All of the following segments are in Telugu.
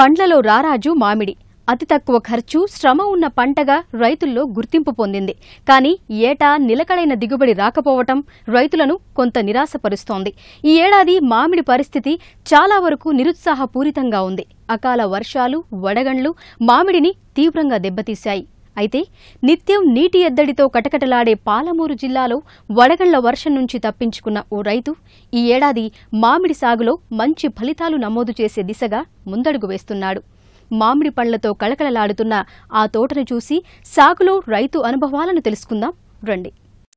పండ్లలో రారాజు మామిడి అతి తక్కువ ఖర్చు శ్రమ ఉన్న పంటగా రైతుల్లో గుర్తింపు పొందింది కానీ ఈ ఏటా నిలకడైన దిగుబడి రాకపోవటం రైతులను కొంత నిరాశపరుస్తోంది ఈ ఏడాది మామిడి పరిస్థితి చాలా వరకు నిరుత్సాహపూరితంగా ఉంది అకాల వర్షాలు వడగండ్లు మామిడిని తీవ్రంగా దెబ్బతీశాయి అయితే నిత్యం నీటి ఎద్దడితో కటకటలాడే పాలమూరు జిల్లాలో వడగళ్ల వర్షం నుంచి తప్పించుకున్న ఓ రైతు ఈ ఏడాది మామిడి సాగులో మంచి ఫలితాలు నమోదు చేసే దిశగా ముందడుగు వేస్తున్నాడు మామిడి పళ్లతో కళకళలాడుతున్న ఆ తోటను చూసి సాగులో రైతు అనుభవాలను తెలుసుకుందాం రండి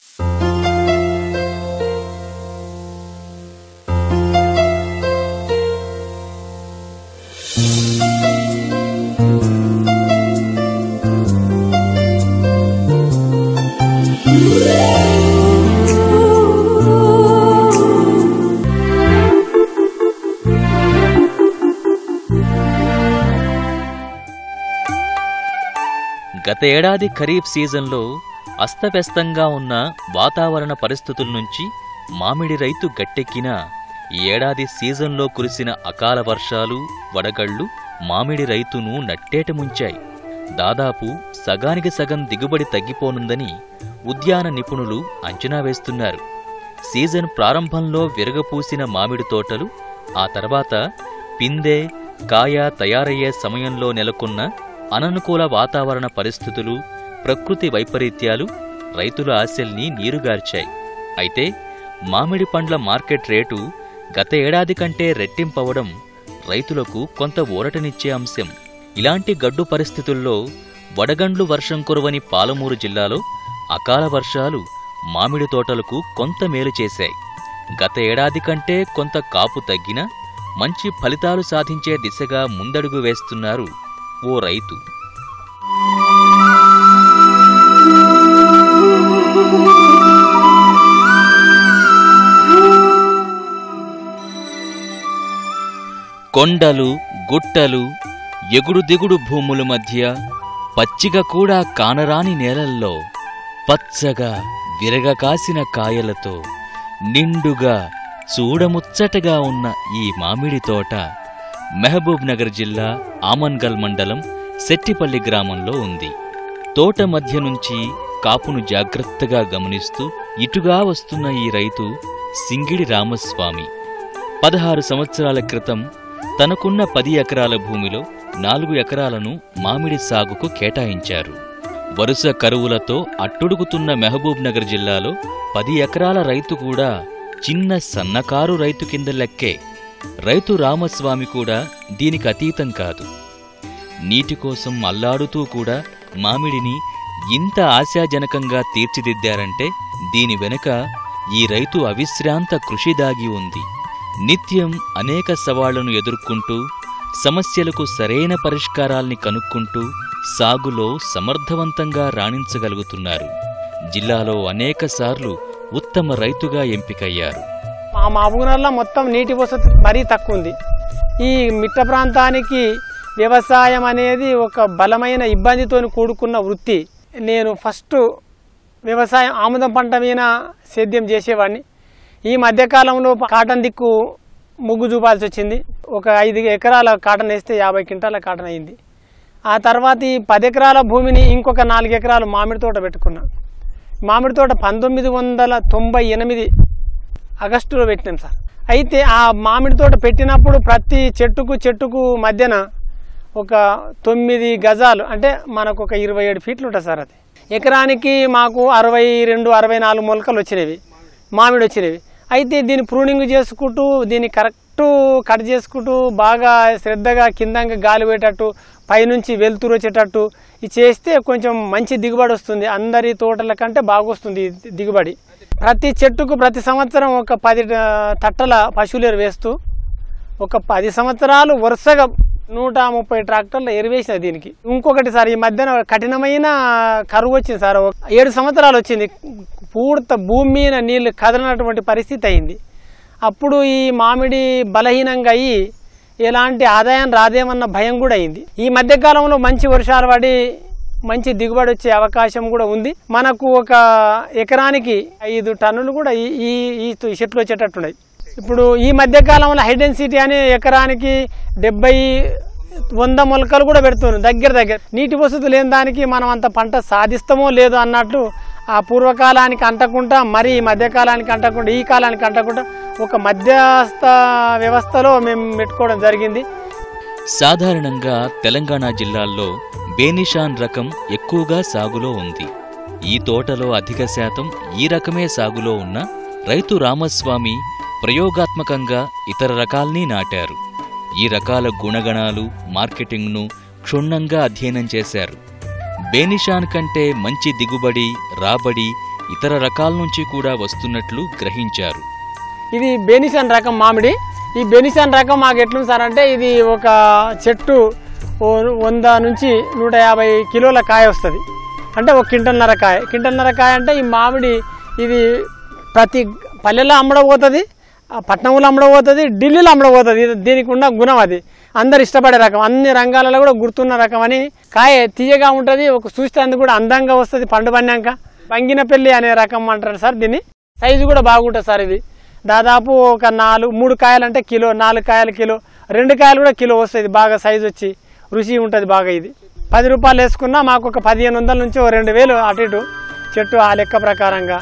గత ఏడాది ఖరీఫ్ సీజన్లో అస్తవ్యస్తంగా ఉన్న వాతావరణ పరిస్థితుల నుంచి మామిడి రైతు గట్టెక్కినా ఈ ఏడాది సీజన్లో కురిసిన అకాల వర్షాలు వడగళ్లు మామిడి రైతును నట్టేట ముంచాయి దాదాపు సగానికి సగం దిగుబడి తగ్గిపోనుందని ఉద్యాన నిపుణులు అంచనా వేస్తున్నారు సీజన్ ప్రారంభంలో విరగపూసిన మామిడి తోటలు ఆ తర్వాత పిందె కాయ తయారయ్యే సమయంలో నెలకొన్న అననుకూల వాతావరణ పరిస్థితులు ప్రకృతి వైపరీత్యాలు రైతుల ఆశల్ని నీరుగార్చాయి అయితే మామిడి పండ్ల మార్కెట్ రేటు గత ఏడాది కంటే రెట్టింపవడం రైతులకు కొంత ఊరటనిచ్చే అంశం ఇలాంటి గడ్డు పరిస్థితుల్లో వడగండ్లు వర్షం కురవని పాలమూరు జిల్లాలో అకాల వర్షాలు మామిడి తోటలకు కొంత మేలు చేశాయి గత ఏడాది కంటే కొంత కాపు తగ్గినా మంచి ఫలితాలు సాధించే దిశగా ముందడుగు వేస్తున్నారు ఓ రైతు కొండలు గుట్టలు ఎగుడు దిగుడు భూముల మధ్య పచ్చిక కూడా కానరాని నేలల్లో పచ్చగా విరగకాసిన కాయలతో నిండుగా చూడముచ్చటగా ఉన్న ఈ మామిడి తోట మహబూబ్ నగర్ జిల్లా ఆమన్గల్ మండలం సెట్టిపల్లి గ్రామంలో ఉంది తోట మధ్య నుంచి కాపును జాగ్రత్తగా గమనిస్తూ ఇటుగా వస్తున్న ఈ రైతు సింగిడి రామస్వామి పదహారు సంవత్సరాల క్రితం తనకున్న పది ఎకరాల భూమిలో నాలుగు ఎకరాలను మామిడి సాగుకు కేటాయించారు వరుస కరువులతో అట్టుడుగుతున్న మహబూబ్ నగర్ జిల్లాలో పది ఎకరాల రైతు కూడా చిన్న సన్నకారు రైతు కింద లెక్కే రైతు రామస్వామి కూడా దీనికి అతీతం కాదు నీటి కోసం అల్లాడుతూ కూడా మామిడిని ఇంత ఆశాజనకంగా తీర్చిదిద్దారంటే దీని వెనుక ఈ రైతు అవిశ్రాంత కృషి దాగి ఉంది నిత్యం అనేక సవాళ్లను ఎదుర్కొంటూ సమస్యలకు సరైన పరిష్కారాల్ని కనుక్కుంటూ సాగులో సమర్థవంతంగా రాణించగలుగుతున్నారు జిల్లాలో అనేకసార్లు ఉత్తమ రైతుగా ఎంపికయ్యారు మా మామూనర్లో మొత్తం నీటి వసతి మరీ తక్కువ ఉంది ఈ మిట్ట ప్రాంతానికి వ్యవసాయం అనేది ఒక బలమైన ఇబ్బందితో కూడుకున్న వృత్తి నేను ఫస్ట్ వ్యవసాయం ఆముదం పంట మీద సేద్యం చేసేవాడిని ఈ మధ్యకాలంలో కాటన్ దిక్కు ముగ్గు చూపాల్సి వచ్చింది ఒక ఐదు ఎకరాల కాటన్ వేస్తే యాభై క్వింటాల కాటన్ అయింది ఆ తర్వాత ఈ పది ఎకరాల భూమిని ఇంకొక నాలుగు ఎకరాలు మామిడి తోట పెట్టుకున్నా మామిడి తోట పంతొమ్మిది వందల తొంభై ఎనిమిది ఆగస్టులో పెట్టినాం సార్ అయితే ఆ మామిడి తోట పెట్టినప్పుడు ప్రతి చెట్టుకు చెట్టుకు మధ్యన ఒక తొమ్మిది గజాలు అంటే మనకు ఒక ఇరవై ఏడు ఫీట్లు ఉంటుంది సార్ అది ఎకరానికి మాకు అరవై రెండు అరవై నాలుగు మొలకలు వచ్చినవి మామిడి వచ్చినవి అయితే దీన్ని ప్రూనింగ్ చేసుకుంటూ దీన్ని కరెక్ట్ కట్ చేసుకుంటూ బాగా శ్రద్ధగా కిందంగా గాలి పోయేటట్టు పైనుంచి వెలుతురు వచ్చేటట్టు ఇది చేస్తే కొంచెం మంచి దిగుబడి వస్తుంది అందరి తోటల కంటే బాగా వస్తుంది ఈ దిగుబడి ప్రతి చెట్టుకు ప్రతి సంవత్సరం ఒక పది ఆ, తట్టల పశువులేరు వేస్తూ ఒక పది సంవత్సరాలు వరుసగా నూట ముప్పై ట్రాక్టర్లు ఎరువేసిన దీనికి ఇంకొకటి సార్ ఈ మధ్యన కఠినమైన కరువు వచ్చింది సార్ ఒక ఏడు సంవత్సరాలు వచ్చింది పూర్త భూమి మీద నీళ్లు కదలనటువంటి పరిస్థితి అయింది అప్పుడు ఈ మామిడి బలహీనంగా అయ్యి ఎలాంటి ఆదాయం రాదేమన్న భయం కూడా అయింది ఈ మధ్య కాలంలో మంచి వర్షాలు పడి మంచి దిగుబడి వచ్చే అవకాశం కూడా ఉంది మనకు ఒక ఎకరానికి ఐదు టన్నులు కూడా ఈ ఈ ఈ చెట్లు వచ్చేటట్టున్నాయి ఇప్పుడు ఈ మధ్య కాలంలో హైడెన్సిటీ అనే ఎకరానికి డెబ్బై వంద మొలకలు కూడా పెడుతున్నాం దగ్గర దగ్గర నీటి వసతి లేని దానికి మనం అంత పంట సాధిస్తామో లేదో అన్నట్లు ఆ పూర్వకాలానికి అంటకుండా మరి ఈ మధ్యకాలానికి అంటకుండా ఈ కాలానికి అంటకుండా ఒక మధ్యస్థ వ్యవస్థలో మేము పెట్టుకోవడం జరిగింది సాధారణంగా తెలంగాణ జిల్లాల్లో బేనిషాన్ రకం ఎక్కువగా సాగులో ఉంది ఈ తోటలో అధిక శాతం ఈ రకమే సాగులో ఉన్న రైతు రామస్వామి ప్రయోగాత్మకంగా ఇతర రకాల్ని నాటారు ఈ రకాల గుణగణాలు మార్కెటింగ్ను క్షుణ్ణంగా అధ్యయనం చేశారు బేనిషాన్ కంటే మంచి దిగుబడి రాబడి ఇతర రకాల నుంచి కూడా వస్తున్నట్లు గ్రహించారు ఇది బెనిసాన్ రకం మామిడి ఈ బెనిసాన్ రకం మాకు ఎట్లుంది సార్ అంటే ఇది ఒక చెట్టు ఓ వంద నుంచి నూట యాభై కిలోల కాయ వస్తుంది అంటే ఒక క్వింటల్నర కాయ క్వింటల్నర కాయ అంటే ఈ మామిడి ఇది ప్రతి పల్లెల్లో అమ్మడపోతుంది పట్నంలో అమ్మడపోతుంది ఢిల్లీలో అమ్మడపోతుంది ఇది దీనికి ఉన్న గుణం అది అందరు ఇష్టపడే రకం అన్ని రంగాలలో కూడా గుర్తున్న రకం అని కాయ తీయగా ఉంటుంది ఒక చూస్తే అందుకు కూడా అందంగా వస్తుంది పండు పన్నాక బంగినపల్లి అనే రకం అంటారు సార్ దీన్ని సైజు కూడా బాగుంటుంది సార్ ఇది దాదాపు ఒక నాలుగు మూడు కాయలు అంటే కిలో నాలుగు కాయలు కిలో రెండు కాయలు కూడా కిలో వస్తుంది బాగా సైజు వచ్చి రుచి ఉంటుంది బాగా ఇది పది రూపాయలు వేసుకున్నా మాకు ఒక పదిహేను వందల నుంచి ఓ రెండు వేలు అటు ఇటు చెట్టు ఆ లెక్క ప్రకారంగా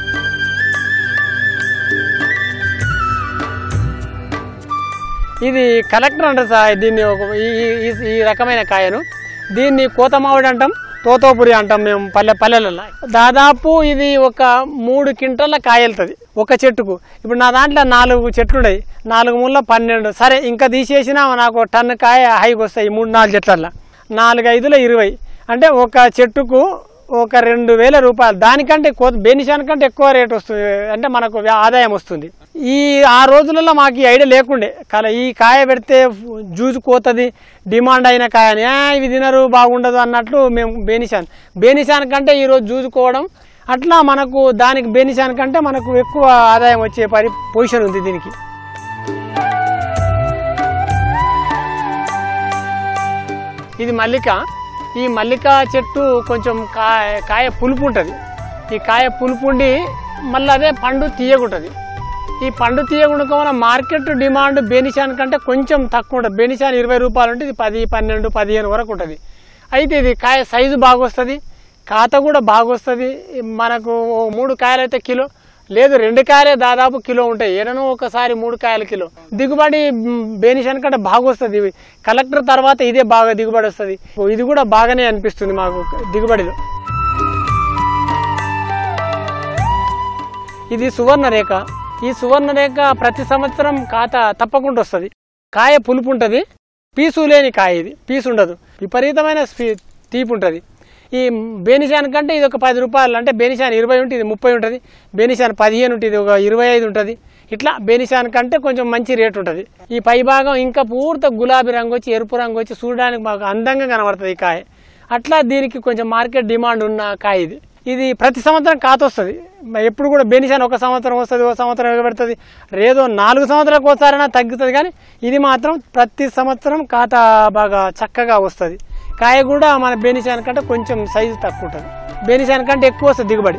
ఇది కలెక్టర్ అంటారు సార్ దీన్ని ఒక ఈ- ఈ- ఈ- ఈ రకమైన కాయను దీన్ని కోతమావిడి అంటాం తోతోపురి అంటాం మేము పల్లె పల్లెలలో దాదాపు ఇది ఒక మూడు క్వింటల్ల కాయ వెళ్తుంది ఒక చెట్టుకు ఇప్పుడు నా దాంట్లో నాలుగు చెట్లు ఉన్నాయి నాలుగు ముళ్ళ పన్నెండు సరే ఇంకా తీసేసినా నాకు ఒక టన్ను కాయ హైకి వస్తాయి మూడు నాలుగు చెట్లల్లో నాలుగు ఐదుల ఇరవై అంటే ఒక చెట్టుకు ఒక రెండు వేల రూపాయలు దానికంటే కోత బెనిషాన్ కంటే ఎక్కువ రేట్ వస్తుంది అంటే మనకు వ్యా- ఆదాయం వస్తుంది ఈ ఆ రోజులలో మాకు ఈ ఐడియా లేకుండే కల ఈ కాయ పెడితే జూజు కోతది డిమాండ్ అయిన కాయని "ఆ, ఇవి తినరు బాగుండదు అన్నట్లు మేము బేనిషాన్ బేనిషాన్ కంటే ఈరోజు జూజుకోవడం అట్లా మనకు దానికి బేనిషాన్ కంటే మనకు ఎక్కువ ఆదాయం వచ్చే పరి పొజిషన్ ఉంది దీనికి ఇది మల్లిక ఈ మల్లిక చెట్టు కొంచెం కాయ కాయ పులుపు ఉంటుంది ఈ కాయ పులుపు ఉండి మళ్ళీ అదే పండు తీయగుంటుంది ఈ పండు తీయకుండా మన మార్కెట్ డిమాండ్ బెనిషాన్ కంటే కొంచెం తక్కువ ఉంటుంది బెనిషాన్ ఇరవై రూపాయలు ఉంటుంది ఇది పది పన్నెండు పదిహేను వరకు ఉంటుంది అయితే ఇది కాయ సైజు బాగా వస్తుంది కాత కూడా బాగా వస్తుంది మనకు ఓ మూడు కాయలు అయితే కిలో లేదు రెండు కాయలే దాదాపు కిలో ఉంటాయి ఏడనో ఒకసారి మూడు కాయలు కిలో దిగుబడి మ్, బేనిషన్ కంటే బాగా వస్తుంది ఇవి కలెక్టర్ తర్వాత ఇదే బాగా దిగుబడి వస్తుంది ఇది కూడా బాగానే అనిపిస్తుంది మాకు దిగుబడిలో ఇది సువర్ణ రేఖ ఈ సువర్ణ రేఖ ప్రతి సంవత్సరం కాత తప్పకుండా వస్తుంది కాయ పులుపు ఉంటుంది పీసు లేని కాయ ఇది పీసు ఉండదు విపరీతమైన స్వీ- తీపి ఉంటుంది ఈ బేనిషాన్ కంటే ఇది ఒక పది రూపాయలు అంటే బేనిషాన్ ఇరవై ఉంటుంది ఇది ముప్పై ఉంటుంది బేనిషాన్ పదిహేను ఉంటుంది ఒక ఇరవై ఐదు ఉంటుంది ఇట్లా బేనిషాన్ కంటే కొంచెం మంచి రేట్ ఉంటుంది ఈ పై భాగం ఇంకా పూర్తి గులాబీ రంగు వచ్చి ఎరుపు రంగు వచ్చి చూడడానికి బాగా అందంగా కనబడుతుంది ఈ కాయ అట్లా దీనికి కొంచెం మార్కెట్ డిమాండ్ ఉన్న కాయ ఇది ఇది ప్రతి సంవత్సరం కాత వస్తుంది ఎప్పుడు కూడా బెనిషాన్ ఒక సంవత్సరం వస్తుంది ఒక సంవత్సరం ఎగబెడుతుంది ఏదో నాలుగు సంవత్సరాలకు ఒకసారైనా తగ్గుతుంది కానీ ఇది మాత్రం ప్రతి సంవత్సరం కాత బాగా చక్కగా వస్తుంది కాయ కూడా మన బెనిషాన్ కంటే కొంచెం సైజు తక్కువ ఉంటుంది బెనిషాన్ కంటే ఎక్కువ వస్తుంది దిగుబడి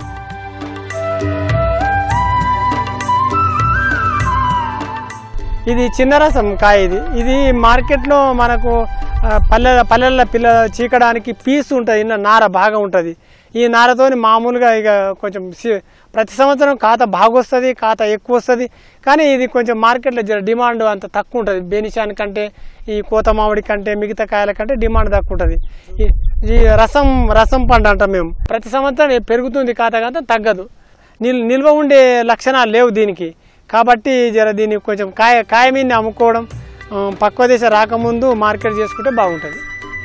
ఇది చిన్న రసం కాయ ఇది ఇది మార్కెట్లో మనకు ఆ, పల్లె పల్లెల్లో పిల్ల చీకడానికి పీస్ ఉంటుంది ఇన్న నార బాగా ఉంటుంది ఈ నారతోని మామూలుగా ఇక కొంచెం సి- ప్రతి సంవత్సరం ఖాతా బాగా వస్తుంది ఖాతా ఎక్కువ వస్తుంది కానీ ఇది కొంచెం మార్కెట్లో జర డిమాండ్ అంత తక్కువ ఉంటుంది బేనిషాన్ కంటే ఈ కోత మామిడి కంటే మిగతా కాయల కంటే డిమాండ్ తక్కువ ఉంటుంది ఈ- ఈ రసం రసం పంట అంటాం మేము ప్రతి సంవత్సరం ఇది పెరుగుతుంది ఖాతా కాత తగ్గదు నిల్ నిల్వ ఉండే లక్షణాలు లేవు దీనికి కాబట్టి జర దీన్ని కొంచెం కాయ కాయ మీద అమ్ముకోవడం ఆ, పక్వ దేశ రాకముందు మార్కెట్ చేసుకుంటే బాగుంటుంది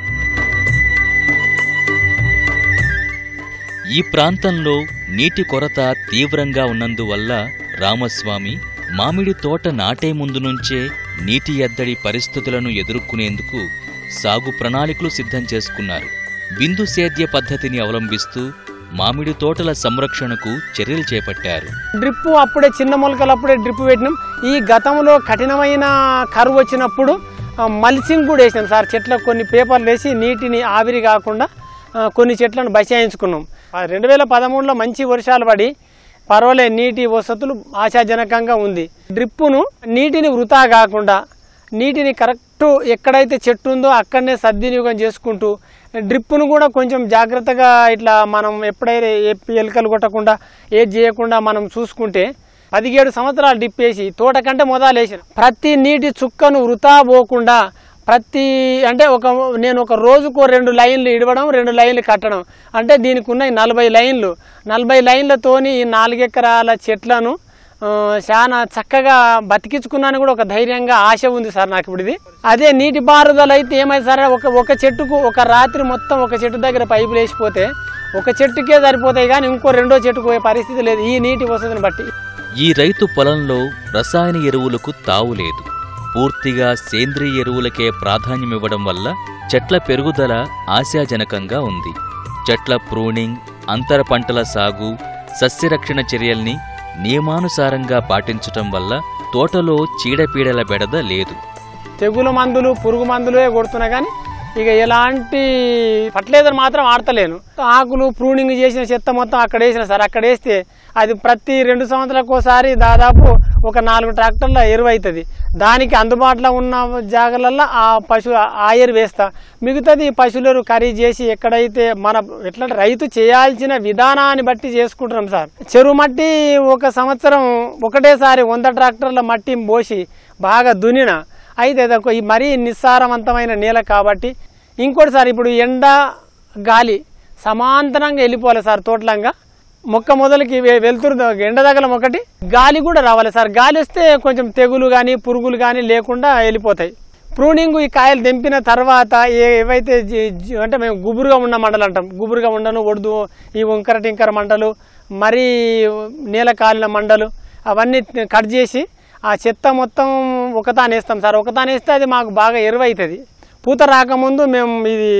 ఈ ప్రాంతంలో నీటి కొరత తీవ్రంగా ఉన్నందువల్ల రామస్వామి మామిడి తోట నాటే ముందు నుంచే నీటి ఎద్దడి పరిస్థితులను ఎదుర్కొనేందుకు సాగు ప్రణాళికలు సిద్ధం చేసుకున్నారు బిందు సేద్య పద్ధతిని అవలంబిస్తూ మామిడి తోటల సంరక్షణకు చర్యలు చేపట్టారు డ్రిప్ అప్పుడే చిన్న మొలకలు అప్పుడే డ్రిప్ పెట్టినాం ఈ గతంలో కఠినమైన కరువు వచ్చినప్పుడు ఆ, మల్చింగ్ కూడా వేసినాం సార్ చెట్లకు కొన్ని పేపర్లు వేసి నీటిని ఆవిరి కాకుండా ఆ, కొన్ని చెట్లను బచాయించుకున్నాం రెండు వేల పదమూడులో మంచి వర్షాలు పడి పర్వాలే నీటి వసతులు ఆశాజనకంగా ఉంది డ్రిప్పును నీటిని వృధా కాకుండా నీటిని కరెక్ట్ ఎక్కడైతే చెట్టు ఉందో అక్కడనే సద్వినియోగం చేసుకుంటూ డ్రిప్పును కూడా కొంచెం జాగ్రత్తగా ఇట్లా మనం ఎప్పుడైతే ఏ ఎలుకలు కొట్టకుండా ఏది చేయకుండా మనం చూసుకుంటే పదిహేడు సంవత్సరాలు డిప్ వేసి తోట కంటే మొదలు వేసిన ప్రతి నీటి చుక్కను వృధా పోకుండా ప్రతి అంటే ఒక నేను ఒక రోజుకు రెండు లైన్లు ఇడవడం రెండు లైన్లు కట్టడం అంటే దీనికి ఉన్న ఈ నలభై లైన్లు నలభై లైన్లతోని ఈ నాలుగెకరాల చెట్లను ఆ, చాలా చక్కగా బతికించుకున్నాను కూడా ఒక ధైర్యంగా ఆశ ఉంది సార్ నాకు ఇప్పుడు ఇది అదే నీటి పారుదల అయితే ఏమైంది సార్ ఒక ఒక చెట్టుకు ఒక రాత్రి మొత్తం ఒక చెట్టు దగ్గర పైపులు వేసిపోతే ఒక చెట్టుకే సరిపోతాయి కానీ ఇంకో రెండో చెట్టుకు పోయే పరిస్థితి లేదు ఈ నీటి వసతిని బట్టి ఈ రైతు పొలంలో రసాయన ఎరువులకు తావు లేదు పూర్తిగా సేంద్రియ ఎరువులకే ప్రాధాన్యమివ్వడం వల్ల చెట్ల పెరుగుదల ఆశాజనకంగా ఉంది చెట్ల ప్రూనింగ్ అంతర పంటల సాగు సస్యరక్షణ చర్యల్ని నియమానుసారంగా పాటించటం వల్ల తోటలో చీడపీడల బెడద లేదు తెగులు మందులు పురుగు మందులే కొడుతున్నా కానీ ఇక ఎలాంటి ఫర్టిలైజర్ మాత్రం ఆడతలేను ఆకులు ప్రూనింగ్ చేసిన చెత్త మొత్తం అక్కడ వేసిన సార్ అక్కడ వేస్తే అది ప్రతి రెండు సంవత్సరాలకు ఒకసారి దాదాపు ఒక నాలుగు ట్రాక్టర్ల ఎరువు అవుతుంది దానికి అందుబాటులో ఉన్న జాగలల్లో ఆ పశు ఆ ఎరువు వేస్తా మిగతాది పశువుల ఎరువు కర్రీ చేసి ఎక్కడైతే మన ఎట్లా రైతు చేయాల్సిన విధానాన్ని బట్టి చేసుకుంటున్నాం సార్ చెరువు మట్టి ఒక సంవత్సరం ఒకటేసారి వంద ట్రాక్టర్ల మట్టి పోసి బాగా దున్నిన అయితే అది ఒక ఈ మరీ నిస్సారవంతమైన నేల కాబట్టి ఇంకోటి సార్ ఇప్పుడు ఎండ గాలి సమాంతరంగా వెళ్ళిపోవాలి సార్ తోటలంగా మొక్క మొదలకి వె- వెలుతురు ద- ఎండ తగలం ఒకటి గాలి కూడా రావాలి సార్ గాలి వస్తే కొంచెం తెగులు కానీ పురుగులు కానీ లేకుండా వెళ్ళిపోతాయి ప్రూనింగ్ ఈ కాయలు తెంపిన తర్వాత ఏ- ఏవైతే జి- జి- అంటే మేము గుబురుగా ఉన్న మండలు అంటాం గుబురుగా ఉండను ఒడ్దు ఈ వంకర టింకర మంటలు మరీ నేల కాలిన మండలు అవన్నీ కట్ చేసి ఆ చెత్త మొత్తం ఒకతాను వేస్తాం సార్ ఒకతాను వేస్తే అది మాకు బాగా ఎరువు అవుతుంది పూత రాకముందు మేము ఇది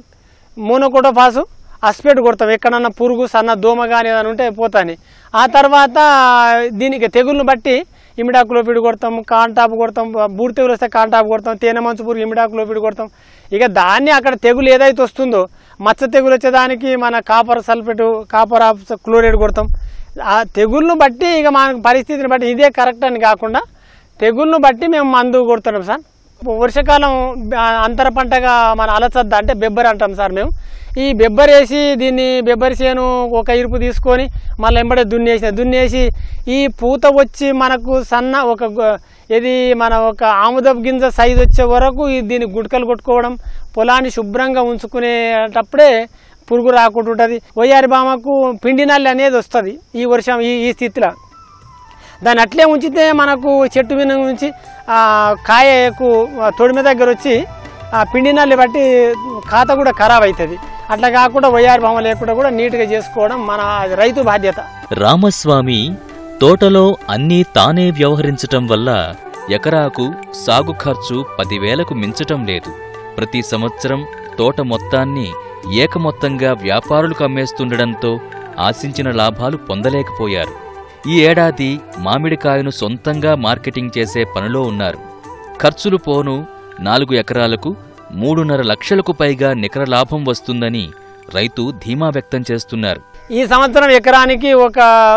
మోనోకోటోఫాసు అస్పేట్ కొడతాం ఎక్కడన్నా పురుగు సన్న దోమ కానీ ఏదైనా ఉంటే పోతాని ఆ తర్వాత దీనికి తెగుళ్ళను బట్టి ఇమిడాకులోపిడి కొడతాం కాంటాపు కొడతాం బూడి తెగులు వస్తే కాంటాపు కొడతాం తేనె మంచు పురుగు ఇమిడాకులోపిడి కొడతాం ఇక దాన్ని అక్కడ తెగులు ఏదైతే వస్తుందో మచ్చ తెగులు వచ్చేదానికి మన copper sulphate copper of chloride కొడతాం ఆ తెగుళ్ళను బట్టి ఇక మన పరిస్థితిని బట్టి ఇదే కరెక్ట్ అని కాకుండా తెగుళ్ళను బట్టి మేము మందు కొడుతున్నాం సార్ వర్షాకాలం ఆ, అంతర పంటగా మన అలసద్ద అంటే బెబ్బరి అంటాం సార్ మేము ఈ బెబ్బరి వేసి దీన్ని బెబ్బరి చేను ఒక ఇరుపు తీసుకొని మళ్ళీ ఎంబడే దున్నేసిన దున్నేసి ఈ పూత వచ్చి మనకు సన్న ఒక గ- ఇది మన ఒక ఆముదపు గింజ సైజు వచ్చే వరకు ఈ దీన్ని గుడ్కలు కొట్టుకోవడం పొలాన్ని శుభ్రంగా ఉంచుకునేటప్పుడే పురుగు రాకుండా ఉంటుంది వయ్యారి బామకు పిండి నల్లి అనేది వస్తుంది ఈ వర్షం ఈ ఈ స్థితిలో దాన్ని అట్లే ఉంచితే మనకు చెట్టు మీద నుంచి ఆ కాయకు ఆ తొడిమి దగ్గర వచ్చి ఆ పిండి నల్లి బట్టి ఖాత కూడా ఖరాబ్ అవుతుంది అట్లా కాకుండా వయ్యారి బొమ్మ లేకుండా కూడా నీట్గా చేసుకోవడం మన రైతు బాధ్యత రామస్వామి తోటలో అన్నీ తానే వ్యవహరించటం వల్ల ఎకరాకు సాగు ఖర్చు పదివేలకు మించటం లేదు ప్రతి సంవత్సరం తోట మొత్తాన్ని ఏకమొత్తంగా వ్యాపారులకు అమ్మేస్తుండడంతో ఆశించిన లాభాలు పొందలేకపోయారు ఈ ఏడాది మామిడికాయను సొంతంగా మార్కెటింగ్ చేసే పనిలో ఉన్నారు ఖర్చులు పోను నాలుగు ఎకరాలకు మూడున్నర లక్షలకు పైగా నికర లాభం వస్తుందని రైతు ధీమా వ్యక్తం చేస్తున్నారు ఈ సంవత్సరం ఎకరానికి ఒక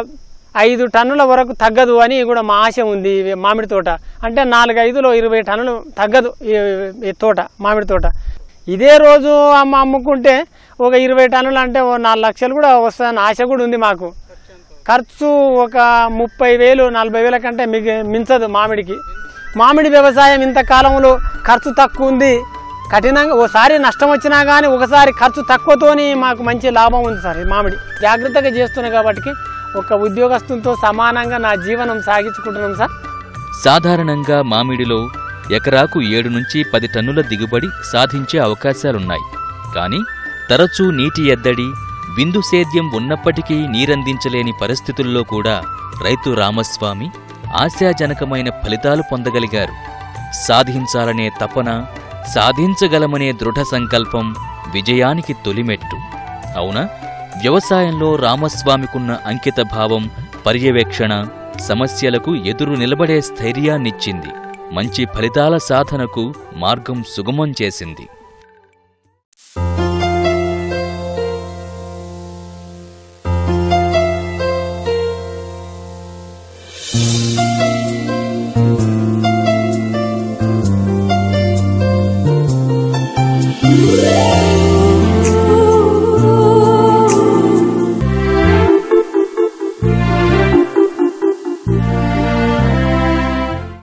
ఐదు టన్నుల వరకు తగ్గదు అని కూడా మా ఆశ ఉంది ఈ మామిడి తోట అంటే నాలుగు ఐదులో ఇరవై టన్నులు తగ్గదు ఈ ఈ తోట మామిడి తోట ఇదే రోజు అమ్మ అమ్ముకుంటే ఒక ఇరవై టన్నులు అంటే ఓ నాలుగు లక్షలు కూడా వస్తుందని ఆశ కూడా ఉంది మాకు ఖర్చు ఒక ముప్పై వేలు నలభై వేల కంటే మిగి మించదు మామిడికి మామిడి వ్యవసాయం ఇంత కాలంలో ఖర్చు తక్కువ ఉంది కఠినంగా ఓసారి నష్టం వచ్చినా కానీ ఒకసారి ఖర్చు తక్కువతోని మాకు మంచి లాభం ఉంది సార్ ఈ మామిడి జాగ్రత్తగా చేస్తున్నాం కాబట్టి ఒక ఉద్యోగస్తులతో సమానంగా నా జీవనం సాగించుకుంటున్నాం సార్ సాధారణంగా మామిడిలో ఎకరాకు ఏడు నుంచి పది టన్నుల దిగుబడి సాధించే అవకాశాలున్నాయి కానీ తరచూ నీటి ఎద్దడి బిందు సేద్యం ఉన్నప్పటికీ నీరందించలేని పరిస్థితుల్లో కూడా రైతు రామస్వామి ఆశాజనకమైన ఫలితాలు పొందగలిగారు సాధించాలనే తపన సాధించగలమనే దృఢ సంకల్పం విజయానికి తొలిమెట్టు అవునా వ్యవసాయంలో రామస్వామికున్న అంకిత భావం పర్యవేక్షణ సమస్యలకు ఎదురు నిలబడే స్థైర్యాన్నిచ్చింది మంచి ఫలితాల సాధనకు మార్గం సుగమం చేసింది Thank